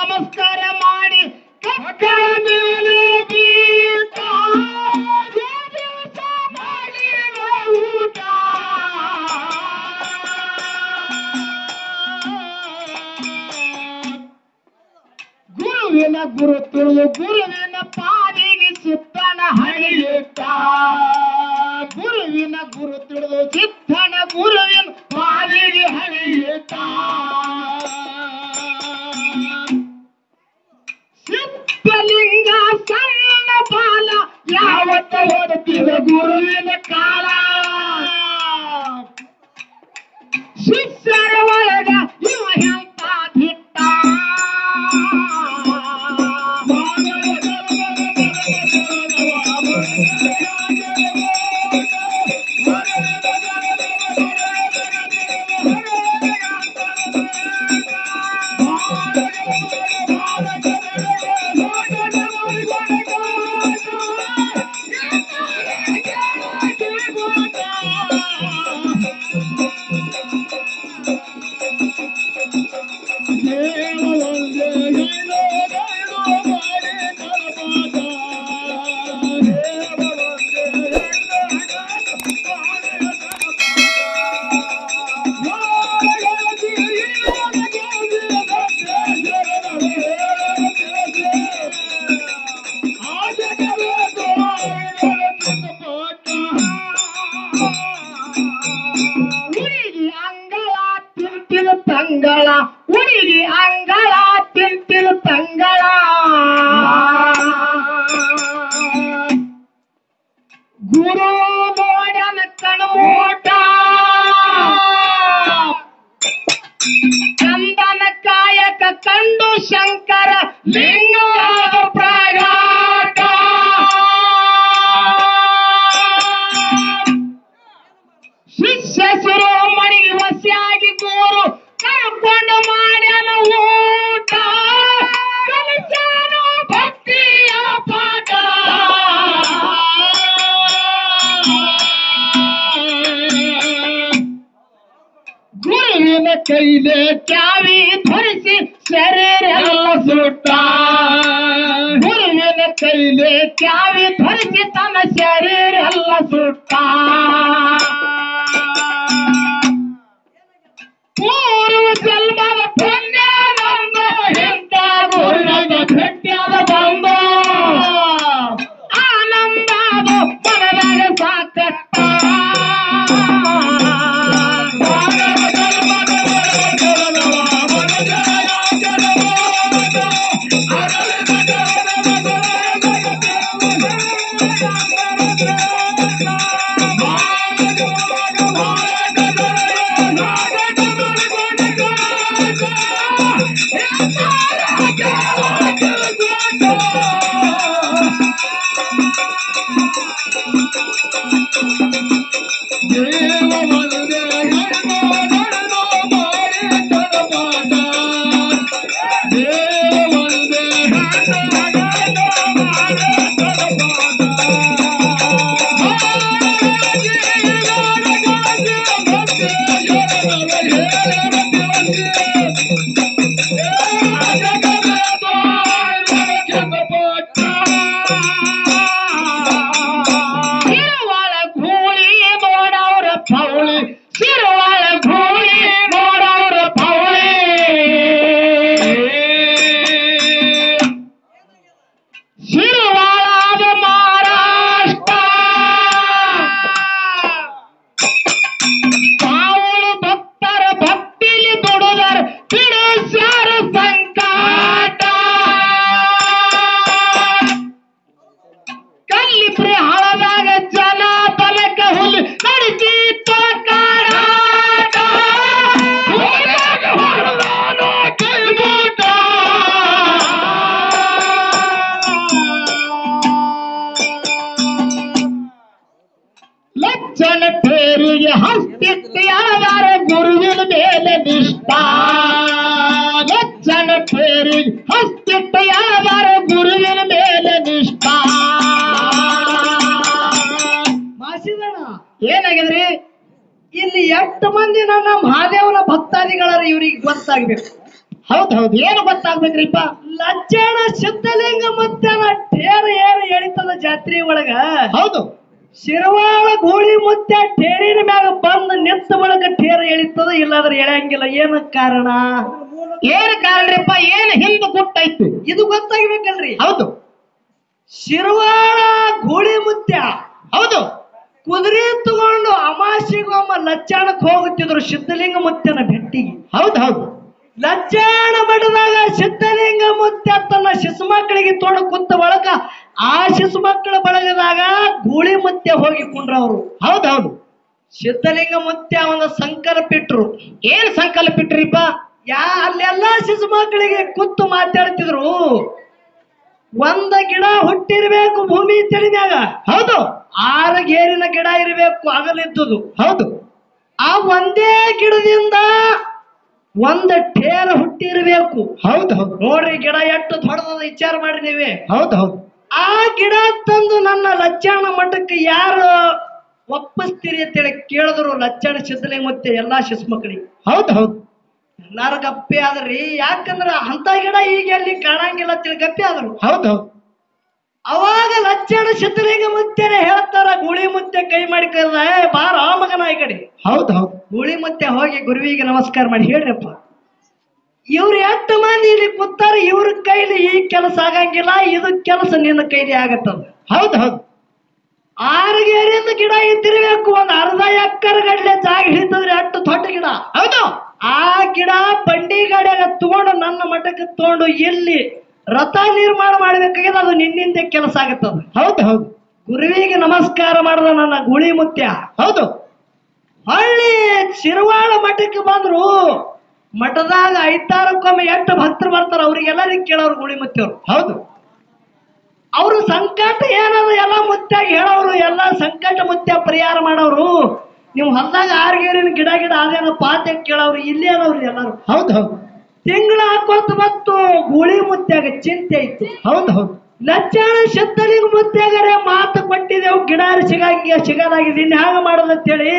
ನಮಸ್ಕಾರ ಮಾಡಿ ಕಕ್ಕಳ ಮೇಲೆ ಬೀಳ್ತ ದಿವಸ ಮಾಡಿದ ಊಟ ಗುರುವಿನ ಗುರು ತಿಳಿದು ಗುರುವಿನ ಪಾದಿಗೆ ಸುತ್ತನ ಹಣಿಯುತ್ತ ಗುರುವಿನ ಗುರು ತಿಳಿದು ಚಿತ್ತನ ಗುರುವಿನ ಪಾದಿಗೆ ಹಣಿಯುತ್ತ ಸಿದ್ಧಲಿಂಗ ಸಣ್ಣ ಬಾಲ ಯಾವತ್ತ ಓದುತ್ತಿದ ಗುರುವಿನ ಕಾಲ ಶಿಷ್ಯರ ಒಳಗ ಇವ ಎಂತ ದಿಟ್ಟ ಹುಡುಗಿ ಅಂಗಳ ತಿಂತಿಲು ತಂಗಳ ಹುಡುಗಿ ಅಂಗಳ ತಿಂತಿಲು ತಂಗಳ ಗುರು ನೋಡನ ಕಣ್ಮೋಟ ಚಂದನ ಕಾಯಕ ಕಂಡು ಶಂಕರ ಲಿಂಗ ಪ್ರಾಗಾಟ ಶಿಷ್ಯ ಶಿರೋಮಣಿಗೆ ವಸಿಯಾಗಿ ಗುರು ಕರ್ಕೊಂಡು ಮಾಡ್ಯಾನ ಊಟ ಕಲಿಸಾನ ಭಕ್ತಿಯ ಪಾಠ ಗುರುವಿನ ಕೈಲೆ ಚಾವಿ ಧರಿಸಿ ಶರೀರ ಎಲ್ಲ ಸುಟ್ಟ ಗುರುವಿನ ಕೈಲೆ ಚಾವಿ ಧರಿಸಿ ತನ್ನ ಶರೀರ ಎಲ್ಲ ಸುಟ್ಟ ಪೂರ್ವ ಜನ್ಮದ ಪುಣ್ಯ ನಂದ ಇಂಥ ಗುರುವಿನ ಭೇಟಿಯಾದ ಬಂದ ಆನಂದಾದ ಮನದಾಗ ಸಾಕಟ್ಟ ಶಿರವಾಳ ಘೂಳಿ ನೋಡವ್ರ ಪೌಳಿ ಶಿರವಾಳ ಘೂಳಿ ನೋಡವ್ರ ಪೌಳಿ ಶಿರವಾಳದ ಮಹಾರಾಷ್ಟ್ರ ಪಾವಳು ಭಕ್ತರ ಭಕ್ತಿಲಿ ದುಡುದರ ಬಿಡಿಸ್ಯಾರ ಸಂಕಾಟ ಕಲ್ಲಿಪ್ರಿ ಹಳದಾಗ ಜನ ಬಲಕ ಹುಲಿ ನಡೆಸಿ ಕಾಡಾಟ ಊರಾಗ ಹೊರದಾನ ಕೈಗೂಟ. ಲಕ್ಷಣ ಪೇರಿಗೆ ಹಸ್ತಿತ್ತು ಅಳದಾರ ಗುರುವಿನ ಮೇಲೆ ನಿಷ್ಠ ಲಕ್ಷಣ ಪೇರಿಗೆ ಹಸ್ತಿತ್ತು ಅಳದಾರ ಗುರುವಿನ ಮೇಲೆ ನಿಷ್ಠ ಮಾಸಿದಣ ಏನಾಗಿದ್ರಿ ಇಲ್ಲಿ ಎಷ್ಟು ಮಂದಿ ನನ್ನ ಮಹಾದೇವನ ಭಕ್ತಾದಿಗಳರ ಇವ್ರಿಗೆ ಗೊತ್ತಾಗ್ಬೇಕು ಹೌದ್ ಹೌದು ಏನು ಗೊತ್ತಾಗ್ಬೇಕ್ರಿಪ್ಪ ಲಜ್ಜಾಣ ಸಿದ್ಧಲಿಂಗ ಮುತ್ತನ ಟೇರ ಏರು ಎಳಿತದ ಜಾತ್ರೆ ಒಳಗ ಹೌದು ಶಿರವಾಳ ಗೂಳಿ ಮುತ್ತ ಟೇರಿನ ಮ್ಯಾಗ ಬಂದು ನಿಂತ ಬಳಕ ಟೇರ ಎಳಿತದ ಇಲ್ಲಾದ್ರೆ ಎಳೆಯಂಗಿಲ್ಲ ಏನು ಕಾರಣ ಏನ್ ಕಾರಣಪ್ಪ ಏನ್ ಹಿಂದ್ ಗುಟ್ಟೈತು ಇದು ಗೊತ್ತಾಗ್ಬೇಕಲ್ರಿ ಹೌದು ಶಿರವಾಳ ಗೂಳಿ ಮುತ್ಯ ಹೌದು ಕುದುರೆ ತಗೊಂಡು ಅಮಾಸಿಗೊಮ್ಮ ಲಚ್ಚಾಣಕ್ ಹೋಗುತ್ತಿದ್ರು ಸಿದ್ಧಲಿಂಗ ಮುತ್ತನ ಭೆಟ್ಟಿಗೆ ಹೌದು ಹೌದು ಲಜ್ಜಾಣ ಮಠದಾಗ ಸಿದ್ಧಲಿಂಗ ಮುತ್ಯ ತನ್ನ ಶಿಶು ಮಕ್ಕಳಿಗೆ ತೋಡ ಕುತ್ತ ಬಳಕ ಆ ಶಿಶು ಮಕ್ಕಳ ಬಳಗದಾಗ ಗೂಳಿ ಮುತ್ಯ ಹೋಗಿ ಕುಂಡ್ರವ್ರು ಹೌದು ಹೌದು ಸಿದ್ಧಲಿಂಗ ಮುತ್ಯ ಒಂದು ಸಂಕಲ್ಪ ಇಟ್ರು ಏನ್ ಸಂಕಲ್ಪ ಇಟ್ರಿಪ್ಪ ಯಾ ಅಲ್ಲೆಲ್ಲ ಶಿಶು ಮಕ್ಕಳಿಗೆ ಕೂತು ಮಾತಾಡ್ತಿದ್ರು ಒಂದ ಗಿಡ ಹುಟ್ಟಿರ್ಬೇಕು ಭೂಮಿ ತಿಳಿದಾಗ ಹೌದು ಆರು ಗೇರಿನ ಗಿಡ ಇರಬೇಕು ಅಗಲಿದ್ದುದು ಹೌದು ಆ ಒಂದೇ ಗಿಡದಿಂದ ಒಂದ ಟೇರ ಹುಟ್ಟಿರ್ಬೇಕು ಹೌದು ಹೌದು ನೋಡ್ರಿ ಗಿಡ ಎಷ್ಟು ದೊಡ್ಡದ ವಿಚಾರ ಮಾಡಿ ನೀವೇ ಹೌದು ಹೌದು ಆ ಗಿಡ ತಂದು ನನ್ನ ಲಚ್ಚಾಣ ಮಠಕ್ಕೆ ಯಾರು ಒಪ್ಪಿಸ್ತೀರಿ ಅಂತೇಳಿ ಕೇಳಿದ್ರು ಲಚ್ಚಾಣ ಸಿದ್ಧಲಿಂಗ ಮತ್ತೆ ಎಲ್ಲಾ ಶಿಶು ಮಕ್ಕಳಿಗೆ ಹೌದು ಹೌದು ಎಲ್ಲಾರು ಗಪ್ಪೆ ಆದ್ರಿ ಯಾಕಂದ್ರ ಅಂತ ಗಿಡ ಈಗ ಎಲ್ಲಿ ಕಾಣಂಗಿಲ್ಲ ಅಂತೇಳಿ ಗಪ್ಪೆ ಆದ್ರು ಹೌದು ಹೌದು ಅವಾಗ ಲಚ್ಚಾಣ ಸಿದ್ಧಲಿಂಗ ಮುತ್ತೆನೆ ಹೇಳ್ತಾರ ಗುಳಿ ಮುತ್ತೆ ಕೈ ಮಾಡಿ ಕರೆದ ಏ ಬಾರ ಮಗನ ಈ ಕಡೆ ಹೌದು ಹೌದು ಗುಳಿ ಮುತ್ತೆ ಹೋಗಿ ಗುರುವಿಗೆ ನಮಸ್ಕಾರ ಮಾಡಿ ಹೇಳ್ರಪ್ಪ ಇವ್ರು ಎಷ್ಟು ಮಂದಿ ಇಲ್ಲಿ ಕೂತಾರ ಇವ್ರ ಕೈಲಿ ಈ ಕೆಲಸ ಆಗಂಗಿಲ್ಲ ಇದು ಕೆಲಸ ನಿನ್ನ ಕೈಲಿ ಆಗತ್ತದ ಹೌದು ಹೌದು ಆರುಗೇರಿಂದ ಗಿಡ ಇದ್ದಿರ್ಬೇಕು ಒಂದ್ ಅರ್ಧ ಎಕ್ಕರ್ ಗಡ್ಲೆ ಜಾಗ ಹಿಡಿತದ್ರಿ ಅಷ್ಟು ದೊಡ್ಡ ಗಿಡ ಹೌದು ಆ ಗಿಡ ಬಂಡಿ ಗಾಡಿಯಾಗ ತಗೊಂಡು ನನ್ನ ಮಠಕ್ಕೆ ತಗೊಂಡು ಇಲ್ಲಿ ರಥ ನಿರ್ಮಾಣ ಮಾಡ್ಬೇಕಾಗಿದೆ ಅದು ನಿನ್ನಿಂದ ಕೆಲಸ ಆಗತ್ತದ ಹೌದು ಹೌದು ಗುರುವಿಗೆ ನಮಸ್ಕಾರ ಮಾಡಿದ ನನ್ನ ಗುಳಿ ಮುತ್ಯ ಹೌದು ಹಳ್ಳಿ ಶಿರವಾಳ ಮಠಕ್ಕೆ ಬಂದ್ರು ಮಠದಾಗ ಐತಾರಕ್ಕೊಮ್ಮೆ ಎಷ್ಟು ಭಕ್ತರು ಬರ್ತಾರ ಅವ್ರಿಗೆಲ್ಲರಿಗೆ ಕೇಳೋರು ಗುಳಿ ಮುತ್ಯವ್ರು ಹೌದು ಅವ್ರ ಸಂಕಟ ಏನದ ಎಲ್ಲ ಮುತ್ತಾಗಿ ಹೇಳೋರು ಎಲ್ಲ ಸಂಕಟ ಮುತ್ಯ ಪರಿಹಾರ ಮಾಡೋರು ನೀವು ಹೊಲ್ದಾಗ ಆರ್ಗೇರಿನ ಗಿಡ ಗಿಡ ಅದೇನ ಪಾತೆ ಕೇಳೋರು ಇಲ್ಲೇ ಅದಾವ್ರಿ ಎಲ್ಲಾರು ಹೌದು ಹೌದು ತಿಂಗಳ ಹಾಕೋತ್ ಮತ್ತು ಗುಳಿ ಮುತ್ಯಾಗ ಚಿಂತೆ ಇತ್ತು ಹೌದು ಹೌದು ಲಚ್ಚಾಣ ಶಬ್ದಲಿಂಗ ಮುತ್ಯಾಗರೆ ಮಾತು ಕೊಟ್ಟಿದ್ದೆವು ಗಿಡ ಸಿಗಂಗೆ ಸಿಗದಾಗಿದೆ ಇನ್ನು ಹ್ಯಾಂಗ ಮಾಡೋದಂತೇಳಿ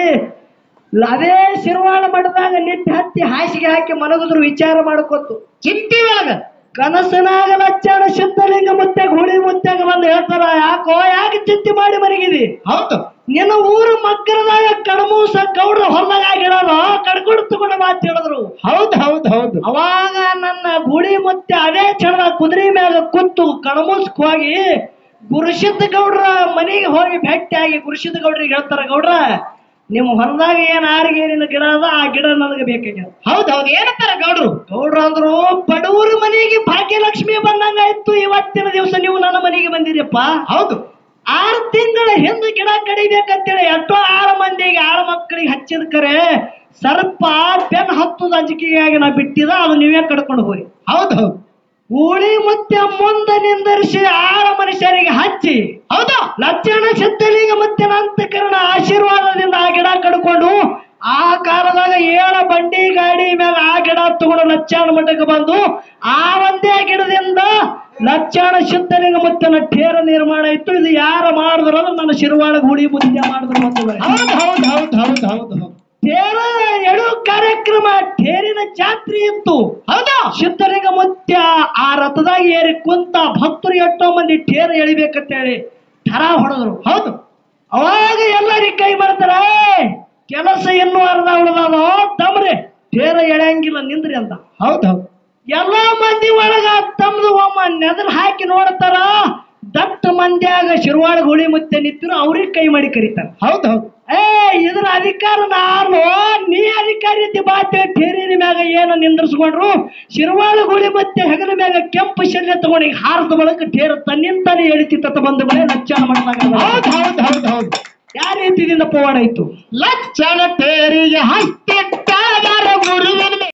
ಅದೇ ಶಿರ್ವಾಳ ಮಠದಾಗ ನಿತ್ಯ ಹತ್ತಿ ಹಾಸಿಗೆ ಹಾಕಿ ಮಲಗಿದ್ರು ವಿಚಾರ ಮಾಡ್ಕೊತು ಚಿಂತಿ ಒಳಗ ಕನಸನಾಗ ಲಚ್ಚಾಣ ಶಬ್ದಲಿಂಗ ಮುತ್ಯಾಗ ಹುಳಿ ಮುತ್ಯಾಗ ಬಂದು ಹೇಳ್ತಾರ ಯಾಕೋ ಯಾಕೆ ಚಿಂತೆ ಮಾಡಿ ಮನಗಿದಿ ಹೌದು ನಿನ್ನ ಊರು ಮಕ್ಕಳದಾಗ ಕಡಮೂಸ ಗೌಡ್ರ ಹೊಲದಾಗ ಆಗಿರೋದು ಕಡ್ಕೊಂಡು ತಗೊಂಡು ಮಾತು ಹೇಳಿದ್ರು ಹೌದು ಹೌದು ಹೌದು ಅವಾಗ ನನ್ನ ಗುಡಿ ಮುತ್ತೆ ಅದೇ ಕ್ಷಣದ ಕುದುರೆ ಮ್ಯಾಗ ಕೂತು ಕಣಮೂಸ್ಕ್ ಹೋಗಿ ಗುರುಸಿದ್ಧ ಗೌಡ್ರ ಮನೆಗೆ ಹೋಗಿ ಭೇಟಿಯಾಗಿ ಗುರುಸಿದ್ಧ ಗೌಡ್ರಿಗೆ ಹೇಳ್ತಾರ ಗೌಡ್ರ ನಿಮ್ಮ ಹೊಲದಾಗ ಏನ್ ಆರಿಗೇರಿನ ಗಿಡ ಅದ ಆ ಗಿಡ ನನಗೆ ಬೇಕಾಗ್ಯದ ಹೌದು ಹೌದು ಏನಂತಾರ ಗೌಡ್ರು ಗೌಡ್ರ ಅಂದ್ರು ಬಡವ್ರ ಮನೆಗೆ ಭಾಗ್ಯಲಕ್ಷ್ಮಿ ಬಂದಂಗಾಯ್ತು ಇವತ್ತಿನ ದಿವಸ ನೀವು ನನ್ನ ಮನೆಗೆ ಬಂದಿರಪ್ಪ ಹೌದು ಆರು ತಿಂಗಳ ಹಿಂದೆ ಗಿಡ ಕಡಿಬೇಕಂತೇಳಿ ಎಷ್ಟೋ ಆರು ಮಂದಿಗೆ ಆರು ಮಕ್ಕಳಿಗೆ ಹಚ್ಚಿದ ಕರೆ ಸರ್ಪ ಬೆನ್ ಹತ್ತದ ಅಂಜಿಕೆಗಾಗಿ ನಾ ಬಿಟ್ಟಿದ ಅದು ನೀವೇ ಕಡ್ಕೊಂಡು ಹೋಗಿ ಹೌದು ಹೌದು ಗೂಳಿ ಮತ್ತೆ ಮುಂದೆ ನಿಂದರಿಸಿ ಆರು ಮನುಷ್ಯರಿಗೆ ಹಚ್ಚಿ ಹೌದು ಲಕ್ಷಣ ಸಿದ್ಧಲಿಂಗ ಮತ್ತೆ ಅಂತಕರಣ ಆಶೀರ್ವಾದದಿಂದ ಆ ಗಿಡ ಕಡ್ಕೊಂಡು ಆ ಕಾಲದಾಗ ಏಳ ಬಂಡಿ ಗಾಡಿ ಮೇಲೆ ಆ ಗಿಡ ತಗೊಂಡು ಲಕ್ಷಾಣ ಮಠಕ್ಕೆ ಬಂದು ಆ ಒಂದೇ ಗಿಡದಿಂದ ಲಕ್ಷಾಣ ಸಿದ್ಧಲಿಂಗ ಮುತ್ತನ ಠೇರ ನಿರ್ಮಾಣ ಇತ್ತು ಇದು ಯಾರ ಮಾಡಿದ್ರು ಅಂದ್ರೆ ನನ್ನ ಶಿರವಾಳ ಗುಡಿ ಮುದ್ದೆ ಮಾಡಿದ್ರು ಅಂತ ಹೌದು ಹೌದು ಹೌದು ಹೌದು ಹೌದು ಹೌದು ಠೇರ ಎಡು ಕಾರ್ಯಕ್ರಮ ಠೇರಿನ ಜಾತ್ರೆ ಇತ್ತು ಹೌದು ಸಿದ್ಧಲಿಂಗ ಮುತ್ಯ ಆ ರಥದಾಗ ಏರಿ ಕುಂತ ಭಕ್ತರು ಎಷ್ಟೋ ಮಂದಿ ಠೇರ ಎಳಿಬೇಕಂತೇಳಿ ಠರ ಹೊಡೆದ್ರು ಹೌದು ಅವಾಗ ಎಲ್ಲರಿಗೆ ಕೈ ಮಾಡ್ತಾರ ಕೆಲಸ ಇನ್ನೂ ಅರ್ಧ ಉಳ್ದಾವ ತಮ್ರಿ ಠೇರ ಎಳೆಯಂಗಿಲ್ಲ ನಿಂದ್ರಿ ಅಂತ ಹೌದು ಹೌದು ಎಲ್ಲಾ ಮಂದಿ ಒಳಗ ತಮ್ದು ಒಮ್ಮ ನೆದರ್ ಹಾಕಿ ನೋಡ್ತಾರ ದಟ್ಟ ಮಂದ್ಯಾಗ ಶಿರ್ವಾಳ ಹುಳಿ ಮುತ್ತೆ ನಿಂತಿರು ಅವ್ರಿಗೆ ಕೈ ಮಾಡಿ ಕರೀತಾರ ಹೌದು ಹೌದು ಏ ಇದ್ರ ಅಧಿಕಾರ ನಾನು ನೀ ಅಧಿಕಾರಿ ಇದ್ದಿ ಬಾತೆ ಠೇರಿನ ಮ್ಯಾಗ ಏನು ನಿಂದ್ರಿಸ್ಕೊಂಡ್ರು ಶಿರ್ವಾಳ ಗುಳಿ ಮತ್ತೆ ಹೆಗಲ ಮ್ಯಾಗ ಕೆಂಪು ಶಲ್ಯ ತಗೊಂಡು ಈಗ ಹಾರದ ಬಳಕ ಠೇರ ತನ್ನಿಂತಾನೆ ಎಳಿತಿತ್ತ ಬಂದ ಬಳೆ ಲಕ್ಷಣ ಹೌದು ಮಾಡ್ದಾಗ ಹೌದು ಹೌದು ಹೌದು ಯಾವ ರೀತಿಯಿಂದ ಪವಾಡ ಇತ್ತು ಲಕ್ಷಣ ತೇರಿಗೆ ಹಸ್ತಿಟ್ಟ ಗುರುವಿನ